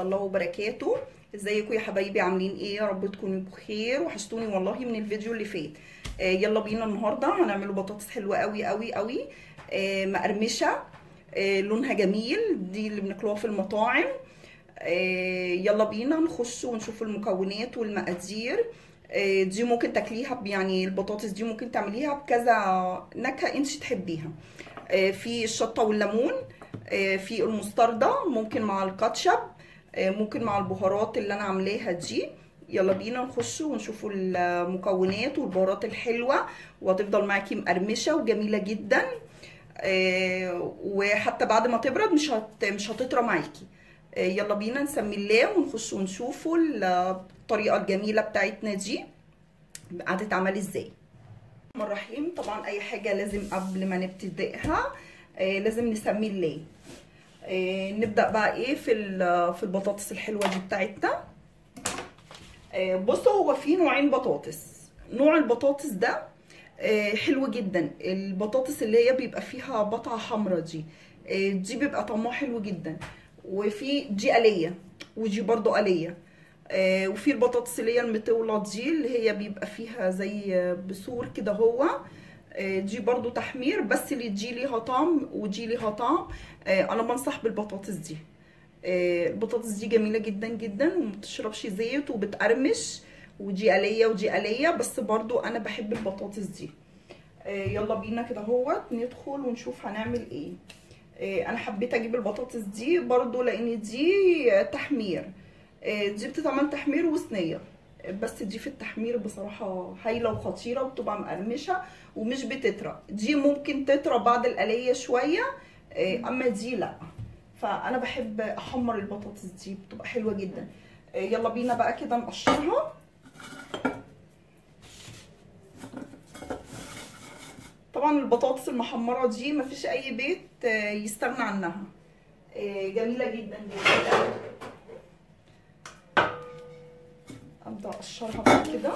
الله وبركاته ازيكم يا حبايبي عاملين ايه يا رب تكونوا بخير وحشتوني والله من الفيديو اللي فات آه يلا بينا النهارده هنعمله بطاطس حلوه قوي قوي قوي آه مقرمشه آه لونها جميل دي اللي بناكلوها في المطاعم آه يلا بينا نخش ونشوف المكونات والمقادير آه دي ممكن تاكليها يعني البطاطس دي ممكن تعمليها بكذا نكهه انت تحبيها آه في الشطه والليمون آه في المستردة ممكن مع الكاتشب آه ممكن مع البهارات اللي انا عاملاها دي يلا بينا نخش ونشوفوا المكونات والبهارات الحلوه وهتفضل معاكي مقرمشه وجميله جدا آه وحتى بعد ما تبرد مش هت مش هتطرى معاكي آه يلا بينا نسمي الله ونخش ونشوفوا الطريقه الجميله بتاعتنا دي هتتعمل ازاي الرحمن الرحيم طبعا اي حاجه لازم قبل ما نبتدئها آه لازم نسمي الله آه نبدا بقى ايه في في البطاطس الحلوه دي بتاعتنا آه بصوا هو في نوعين بطاطس نوع البطاطس ده آه حلو جدا البطاطس اللي هي بيبقى فيها بطعه حمراء دي آه دي بيبقى طعمها حلو جدا وفي دي آلية ودي برضو آلية آه وفي البطاطس اللي هي المطولة دي اللي هي بيبقى فيها زي بثور كده هو آه دي برضو تحمير بس اللي دي ليها طعم ودي ليها طعم آه انا بنصح بالبطاطس دي البطاطس دي جميله جدا جدا ومبتشربش زيت وبتقرمش ودي آلية ودي آلية بس برضو انا بحب البطاطس دي يلا بينا كده اهوت ندخل ونشوف هنعمل ايه انا حبيت اجيب البطاطس دي برضو لان دي تحمير دي بتتعمل تحمير وصينيه بس دي في التحمير بصراحه هايله وخطيره وبتبقى مقرمشه ومش بتطرى دي ممكن تطرى بعد الآلية شويه اما دي لا فانا بحب احمر البطاطس دي بتبقى حلوه جدا يلا بينا بقى كده نقشرها طبعا البطاطس المحمره دي مفيش اي بيت يستغنى عنها جميله جدا جدا ابدا اقشرها بقى كده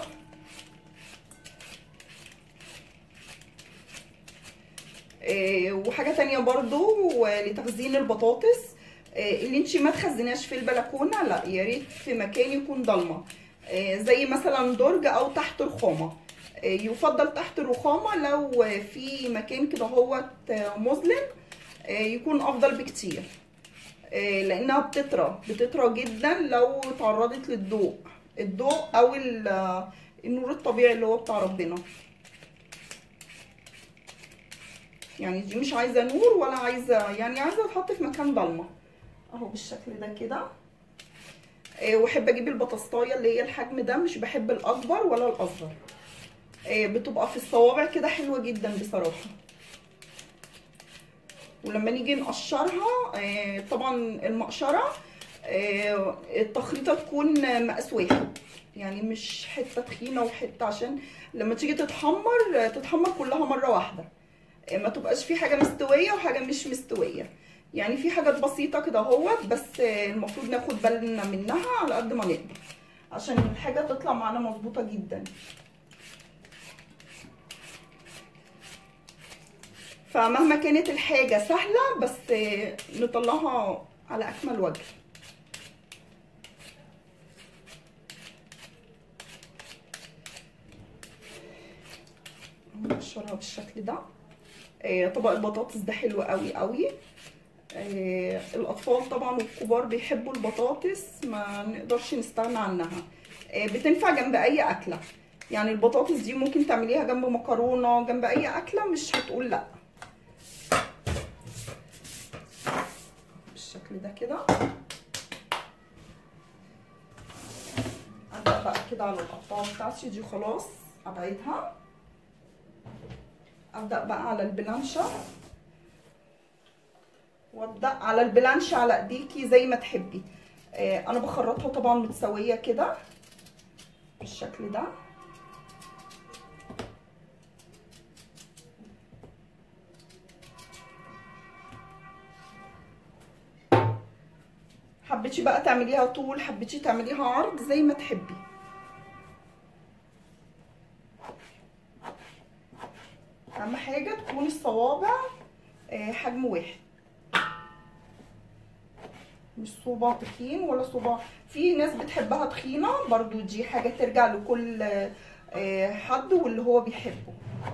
وحاجه تانية برضو لتخزين البطاطس اللي انتي ما تخزناش في البلكونه لا يا ريت في مكان يكون ضلمه زي مثلا درج او تحت رخامه يفضل تحت الرخامه لو في مكان كده هوت مظلم يكون افضل بكتير لانها بتطرى بتطرى جدا لو تعرضت للضوء الضوء او النور الطبيعي اللي هو بتاع ربنا يعني دي مش عايزه نور ولا عايزه يعني عايزه تحط في مكان ضلمه اهو بالشكل ده كده آه واحب اجيب البطاطايه اللي هي الحجم ده مش بحب الاكبر ولا الاصغر آه بتبقى في الصوابع كده حلوه جدا بصراحه ولما نيجي نقشرها آه طبعا المقشره آه التخريطه تكون مقاس واحد يعني مش حته تخينه وحته عشان لما تيجي تتحمر تتحمر كلها مره واحده ما تبقاش في حاجه مستويه وحاجه مش مستويه يعني في حاجات بسيطه كده اهوت بس المفروض ناخد بالنا منها على قد ما نقدر عشان الحاجه تطلع معانا مظبوطه جدا فمهما كانت الحاجه سهله بس نطلعها على اكمل وجه نقشرها بالشكل ده طبق البطاطس ده حلو قوي قوي الاطفال طبعا والكبار بيحبوا البطاطس ما نقدرش نستغنى عنها بتنفع جنب اي اكله يعني البطاطس دي ممكن تعمليها جنب مكرونه جنب اي اكله مش هتقول لا بالشكل ده كده ابدا بقى كده على القطاعه بتاعتي دي خلاص ابعدها ابدا بقى على البلانشه وابدا على البلانشه على ايديكي زي ما تحبي آه انا بخرطها طبعا متساويه كده بالشكل ده حبيتي بقى تعمليها طول حبيتي تعمليها عرض زي ما تحبي اهم حاجه تكون الصوابع حجم واحد مش صباع تخين ولا صباع في ناس بتحبها تخينه برضو دي حاجه ترجع لكل آه، حد واللي هو بيحبه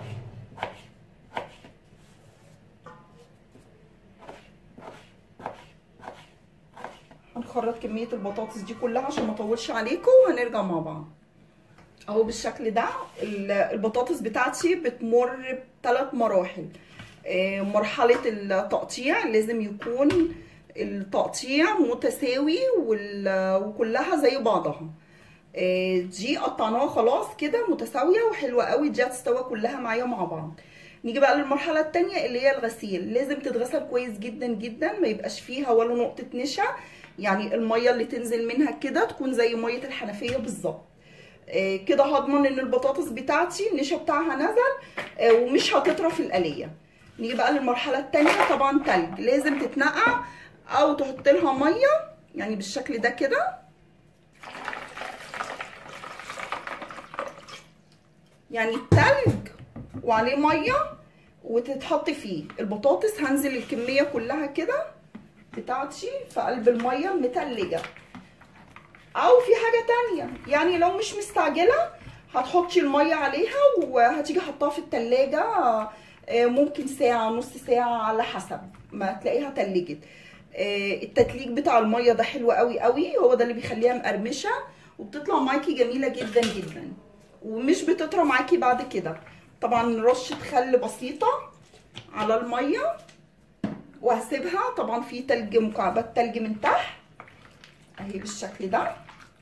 هنخرط كميه البطاطس دي كلها عشان ما اطولش عليكم وهنرجع مع بعض اهو بالشكل ده ال- البطاطس بتاعتي بتمر بثلاث مراحل آه، مرحلة التقطيع لازم يكون التقطيع متساوي وال- وكلها زي بعضها آه، دي قطعناها خلاص كده متساوية وحلوة قوي دي هتستوى كلها معايا مع بعض نيجي بقى للمرحلة التانية اللي هي الغسيل لازم تتغسل كويس جدا جدا ما يبقاش فيها ولا نقطة نشا يعني المية اللي تنزل منها كده تكون زي مية الحنفية بالظبط آه، كده هضمن ان البطاطس بتاعتي النشا بتاعها نزل آه، ومش هتطرى في القليه نيجي بقى للمرحله التانية طبعا تلج لازم تتنقع او تحط لها ميه يعني بالشكل ده كده يعني التلج وعليه ميه وتتحط فيه البطاطس هنزل الكميه كلها كده بتاعتي في قلب الميه المتلجه او في حاجه تانية يعني لو مش مستعجله هتحطي الميه عليها وهتيجي حطها في التلاجة آه، ممكن ساعة نص ساعة على حسب ما تلاقيها تلجت آه، التتليج بتاع المية ده حلو قوي قوي هو ده اللي بيخليها مقرمشة وبتطلع معاكي جميلة جدا جدا ومش بتطرى معاكي بعد كده طبعا رشة خل بسيطة على المية وهسيبها طبعا في تلج مكعبات تلج من تحت اهي بالشكل ده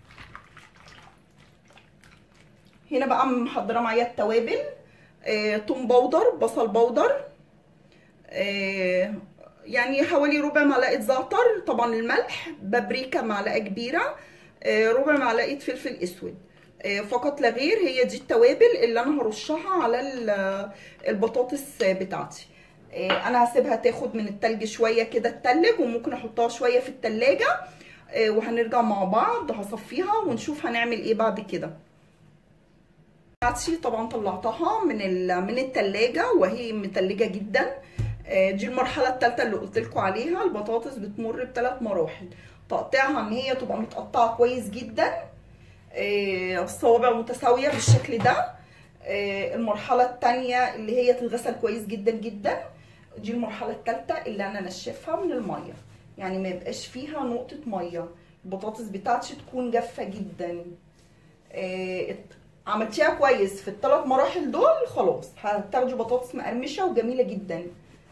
هنا بقى محضره معايا التوابل آه، توم بودر بصل بودر آه، يعني حوالي ربع معلقه زعتر طبعا الملح بابريكا معلقه كبيره آه، ربع معلقه فلفل اسود آه، فقط لا غير هي دي التوابل اللي انا هرشها على ال- البطاطس بتاعتي آه، انا هسيبها تاخد من التلج شويه كده تتلج وممكن احطها شويه في التلاجة آه، وهنرجع مع بعض هصفيها ونشوف هنعمل ايه بعد كده بتاعتي طبعا طلعتها من ال- من التلاجة وهي متلجة جدا آه، دي المرحلة الثالثة اللي قلت لكم عليها البطاطس بتمر بثلاث مراحل تقطيعها ان هي تبقى متقطعة كويس جدا آه، الصوابع متساوية بالشكل ده آه، المرحلة الثانية اللي هي تتغسل كويس جدا جدا دي المرحلة الثالثة اللي انا نشفها من المية يعني ما يبقاش فيها نقطة مية البطاطس بتاعتي تكون جافة جدا آه، عملتيها كويس في الثلاث مراحل دول خلاص هتاخدي بطاطس مقرمشه وجميله جدا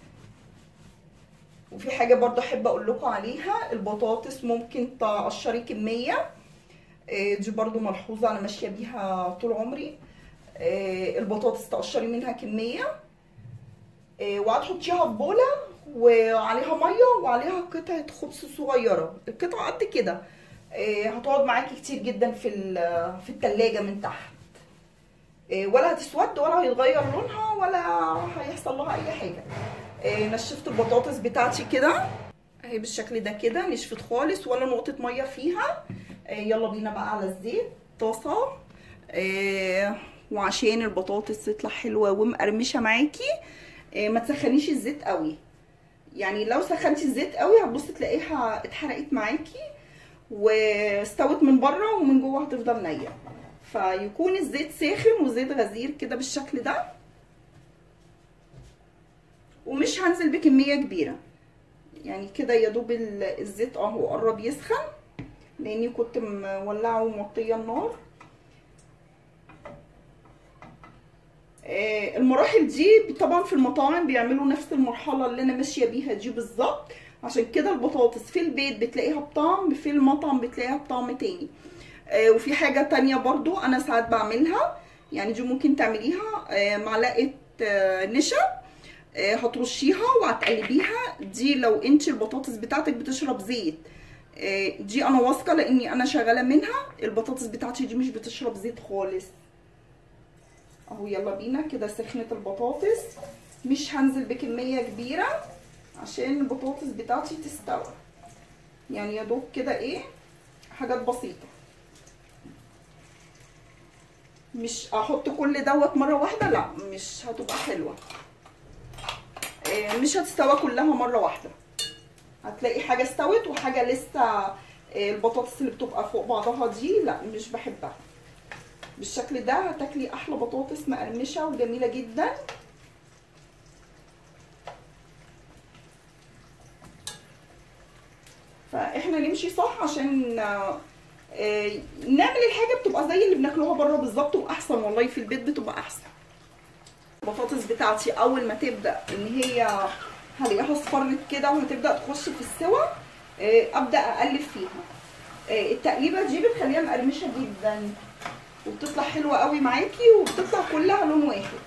وفي حاجه برضه احب اقول لكم عليها البطاطس ممكن تقشري كميه آه، دي برضه ملحوظه انا ماشيه بيها طول عمري آه، البطاطس تقشري منها كميه آه، وهتحطيها في بوله وعليها ميه وعليها قطعه خبز صغيره القطعه قد كده آه، هتقعد معاكي كتير جدا في ال- في التلاجة من تحت آه، ولا هتسود ولا هيتغير لونها ولا هيحصل لها اي حاجه آه، نشفت البطاطس بتاعتي كده اهي بالشكل ده كده نشفت خالص ولا نقطه ميه فيها آه، يلا بينا بقى على الزيت طاسه آه، وعشان البطاطس تطلع حلوه ومقرمشه معاكي آه، ما تسخنيش الزيت قوي يعني لو سخنتي الزيت قوي هتبصي تلاقيها اتحرقت معاكي واستوت من بره ومن جوه هتفضل نيه فيكون الزيت ساخن وزيت غزير كده بالشكل ده ومش هنزل بكميه كبيره يعني كده يا دوب ال- الزيت اهو قرب يسخن لاني كنت مولعه وموطيه النار آه، المراحل دي طبعا في المطاعم بيعملوا نفس المرحله اللي انا ماشيه بيها دي بالظبط عشان كده البطاطس في البيت بتلاقيها بطعم في المطعم بتلاقيها بطعم تاني آه، وفي حاجه تانية برضو انا ساعات بعملها يعني دي ممكن تعمليها آه، معلقه آه، نشا آه، هترشيها وهتقلبيها دي لو انت البطاطس بتاعتك بتشرب زيت آه، دي انا واثقه لاني انا شغاله منها البطاطس بتاعتي دي مش بتشرب زيت خالص اهو يلا بينا كده سخنت البطاطس مش هنزل بكميه كبيره عشان البطاطس بتاعتي تستوي يعني يا دوب كده ايه حاجات بسيطه مش احط كل دوت مره واحده لا مش هتبقى حلوه آه، مش هتستوى كلها مره واحده هتلاقي حاجه استوت وحاجه لسه آه، البطاطس اللي بتبقى فوق بعضها دي لا مش بحبها بالشكل ده هتاكلي احلى بطاطس مقرمشه وجميله جدا فاحنا نمشي صح عشان آه، آه، نعمل الحاجه بتبقى زي اللي بناكلوها بره بالظبط واحسن والله في البيت بتبقى احسن البطاطس بتاعتي اول ما تبدا ان هي هلاقيها اصفرت كده وهتبدا تخش في السوا آه، ابدا اقلب فيها آه، التقليبه دي بتخليها مقرمشه جدا وبتطلع حلوه قوي معاكي وبتطلع كلها لون واحد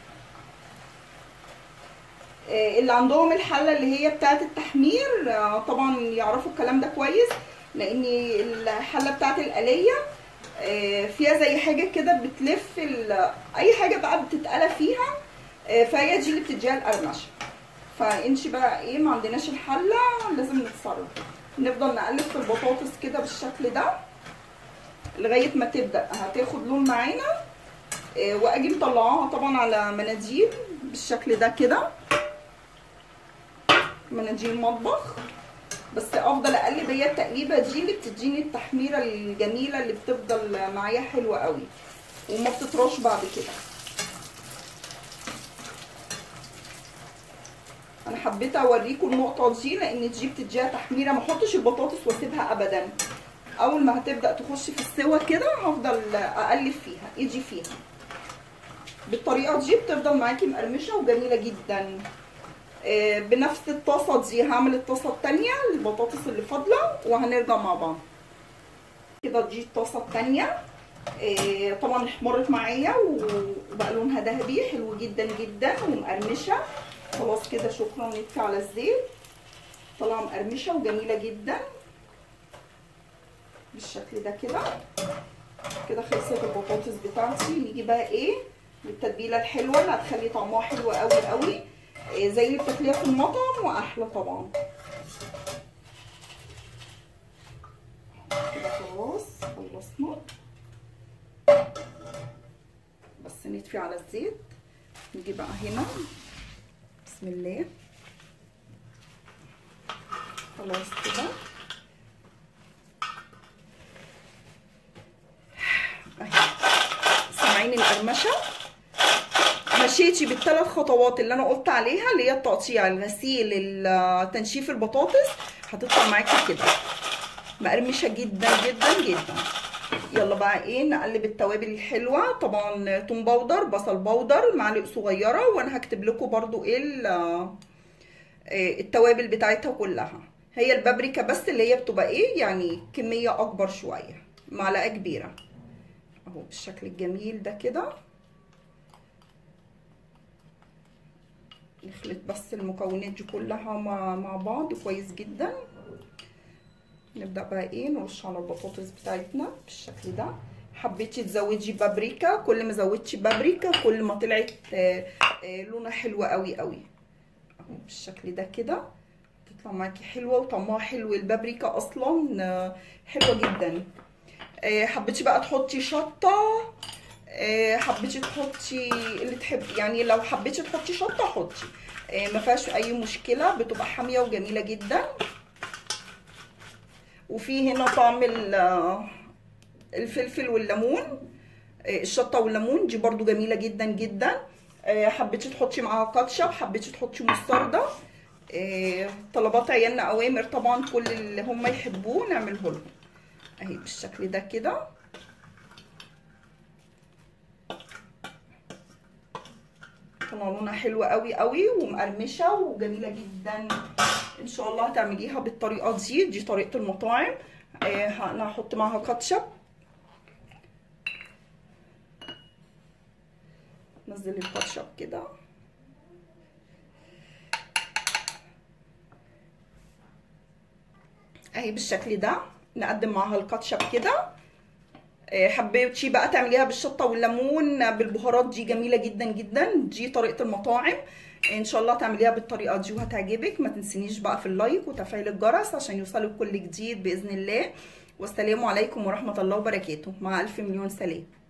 آه، اللي عندهم الحله اللي هي بتاعه التحمير آه، طبعا يعرفوا الكلام ده كويس لان الحله بتاعه القليه آه، فيها زي حاجه كده بتلف ال- اي حاجه بقى بتتقلى فيها آه، فهي دي اللي بتديها القرمشه فانشي بقى ايه ما عندناش الحله لازم نتصرف نفضل نقلب في البطاطس كده بالشكل ده لغايه ما تبدا هتاخد لون معانا آه، واجي مطلعاها طبعا على مناديل بالشكل ده كده مناديل مطبخ بس افضل اقلب هي التقليبه دي اللي بتديني التحميره الجميله اللي بتفضل معايا حلوه قوي وما بتطرش بعد كده انا حبيت اوريكم النقطه دي لان دي بتديها تحميره ما احطش البطاطس واسيبها ابدا اول ما هتبدا تخش في السوا كده هفضل اقلب فيها ايدي فيها بالطريقه دي بتفضل معاكي مقرمشه وجميله جدا آه، بنفس الطاسه دي هعمل الطاسه التانية البطاطس اللي فاضله وهنرجع مع بعض كده دي الطاسه التانية آه، طبعا احمرت معايا وبقى لونها ذهبي حلو جدا جدا ومقرمشه خلاص كده شكرا نطفي على الزيت طالعه مقرمشه وجميله جدا بالشكل ده كده كده خلصت البطاطس بتاعتي نيجي بقى ايه للتتبيله الحلوه اللي هتخلي طعمها حلو قوي قوي إيه زي اللي بتاكليها في المطعم واحلى طبعا كده خلاص خلصنا بس نطفي على الزيت نيجي بقى هنا بسم الله خلاص كده اهي سامعين القرمشه مشيتي بالثلاث خطوات اللي انا قلت عليها اللي هي التقطيع الغسيل ال- تنشيف البطاطس هتطلع معاكي كده مقرمشه جدا جدا جدا يلا بقى ايه نقلب التوابل الحلوه طبعا توم باودر بصل باودر معلق صغيره وانا هكتب لكم برضو ايه ال- آه، التوابل بتاعتها كلها هي البابريكا بس اللي هي بتبقى ايه يعني كميه اكبر شويه معلقه كبيره اهو بالشكل الجميل ده كده نخلط بس المكونات دي كلها مع مع بعض كويس جدا نبدا بقى ايه نرش على البطاطس بتاعتنا بالشكل ده حبيتي تزودي بابريكا كل ما زودتي بابريكا كل ما طلعت آه، آه، لونها حلوه قوي قوي اهو بالشكل ده كده تطلع معاكي حلوه وطعمها حلو البابريكا اصلا آه، حلوه جدا آه، حبيتي بقى تحطي شطه آه، حبيتي تحطي اللي تحب يعني لو حبيتي تحطي شطه حطي آه، ما فيهاش اي مشكله بتبقى حاميه وجميله جدا وفي هنا طعم ال- الفلفل والليمون آه، الشطه والليمون دي برضو جميله جدا جدا آه، حبيتي تحطي معاها كاتشب حبيتي تحطي مستردة آه، طلبات عيالنا اوامر طبعا كل اللي هم يحبوه نعمله لهم اهي بالشكل ده كده طلع لونها حلوه قوي قوي ومقرمشه وجميله جدا ان شاء الله هتعمليها بالطريقه دي دي طريقه المطاعم آه انا هحط معاها كاتشب نزلي الكاتشب كده اهي بالشكل ده نقدم معاها الكاتشب كده آه، حبيتي بقى تعمليها بالشطه والليمون بالبهارات دي جميله جدا جدا دي طريقه المطاعم ان شاء الله تعمليها بالطريقه دي وهتعجبك ما تنسينيش بقى في اللايك وتفعيل الجرس عشان يوصلك كل جديد باذن الله والسلام عليكم ورحمه الله وبركاته مع الف مليون سلام